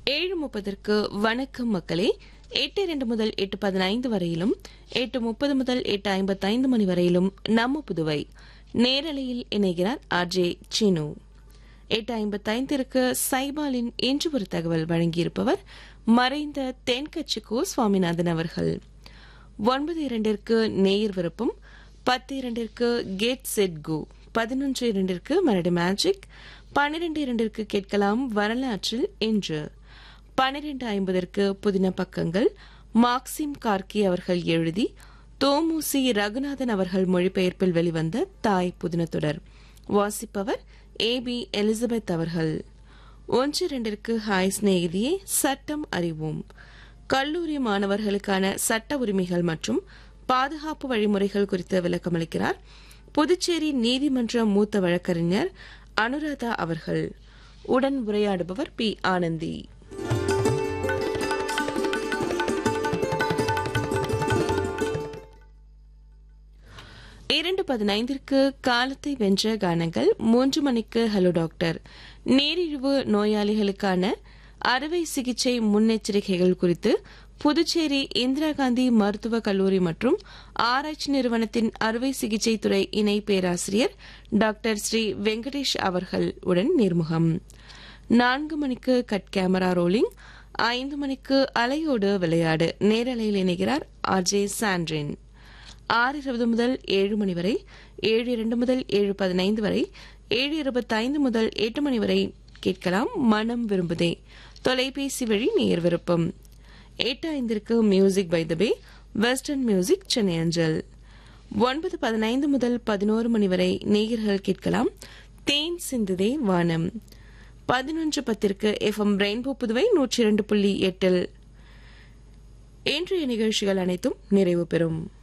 ஏழு முப்பதற்கு வணக்கம் மக்களே எட்டு இரண்டு முதல் எட்டு பதினைந்து வரையிலும் எட்டு முப்பது முதல் எட்டு ஐம்பத்தைந்து மணி வரையிலும் நம்ம புதுவை நேரலையில் இணைகிறார் ஆர்ஜே சினு எட்டு ஐம்பத்தைந்திற்கு சைபாலின் இன்று ஒரு தகவல் வழங்கியிருப்பவர் மறைந்த தென்கட்சிக்கோ சுவாமிநாதன் அவர்கள் ஒன்பது இரண்டிற்கு நேயர் விருப்பம் பத்து இரண்டிற்கு கெட் செட் கோ பதினொன்று இரண்டிற்கு மரடி மேஜிக் பன்னிரண்டு இரண்டிற்கு கேட்கலாம் வரலாற்றில் இன்று பன்னிரண்டு ஐம்பதற்கு புதின பக்கங்கள் மார்க்சிம் கார்கி அவர்கள் எழுதி தோமுசி ரகுநாதன் அவர்கள் மொழிபெயர்ப்பில் வெளிவந்த தாய் புதின தொடர் வாசிப்பவர் ஏ பி எலிசபெத் அவர்கள் ஒன்று இரண்டிற்கு ஹாய் சிநேகிதியே சட்டம் அறிவோம் கல்லூரி மாணவர்களுக்கான சட்ட உரிமைகள் மற்றும் பாதுகாப்பு வழிமுறைகள் குறித்து விளக்கமளிக்கிறார் புதுச்சேரி நீதிமன்ற மூத்த வழக்கறிஞர் அனுராதா அவர்கள் உடன் உரையாடுபவர் பி ஆனந்தி இரண்டு பதினைந்திற்கு காலத்தை வென்ற கானங்கள் மூன்று மணிக்கு ஹலோ டாக்டர் நீரிழிவு நோயாளிகளுக்கான அறுவை சிகிச்சை முன்னெச்சரிக்கைகள் குறித்து புதுச்சேரி இந்திரா காந்தி மருத்துவக் கல்லூரி மற்றும் ஆராய்ச்சி நிறுவனத்தின் அறுவை சிகிச்சை துறை இணை பேராசிரியர் டாக்டர் ஸ்ரீ வெங்கடேஷ் அவர்கள் உடன் நேர்முகம் நான்கு மணிக்கு கட் கேமரா ரோலிங் ஐந்து மணிக்கு அலையோடு விளையாடு நேரலையில் இணைகிறார் ஆர்ஜே சாண்ட்ரின் ஆறு இருபது முதல் ஏழு மணி வரை ஏழு இரண்டு முதல் ஏழு பதினைந்து வரை ஏழு இருபத்தைந்து முதல் எட்டு மணி வரை கேட்கலாம் மனம் விரும்புதே தொலைபேசி வழி நேர் விருப்பம் எட்டு ஐந்திற்கு music by the way western music Chennai அஞ்சல் ஒன்பது பதினைந்து முதல் பதினோரு மணி வரை நேயர்கள் கேட்கலாம் தேன் சிந்துதே வானம் பதினொன்று பத்திற்கு எஃப்எம் ரெயின்போ புதுவை நூற்றி இரண்டு புள்ளி எட்டில் இன்றைய நிகழ்ச்சிகள் அனைத்தும் நிறைவு பெறும்